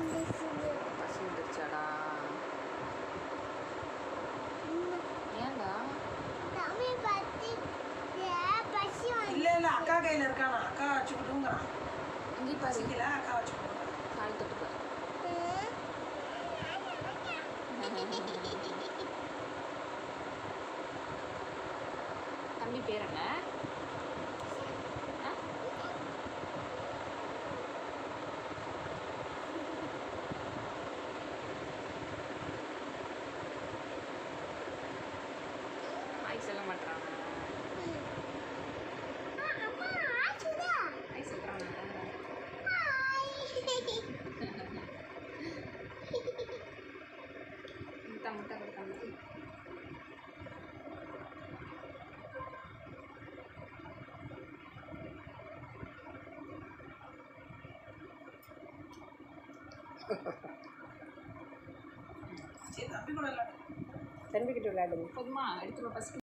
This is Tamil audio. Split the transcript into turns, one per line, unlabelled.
பசி வந்துருச்சாடா ஏன்டா
இல்ல இல்ல அக்கா கையில இருக்கானா அக்கா வச்சுக்கிட்டுங்கிறான்
இங்கே பாரு
பசிக்கல அக்கா வச்சுக்கிட்டு
கால் தொட்டு பாரு தம்பி பேர் என்ன ஆ? ஹாய் சொல்ல மாட்டான் ஹாய் சொல்கிறான் முட்டை முட்டை கொடுத்தா முட்டை
சரி தம்பி கூட இல்லை
தம்பிக்கிட்ட விளையாடுங்க
போதுமா எடுத்துருவோம் ஃபஸ்ட்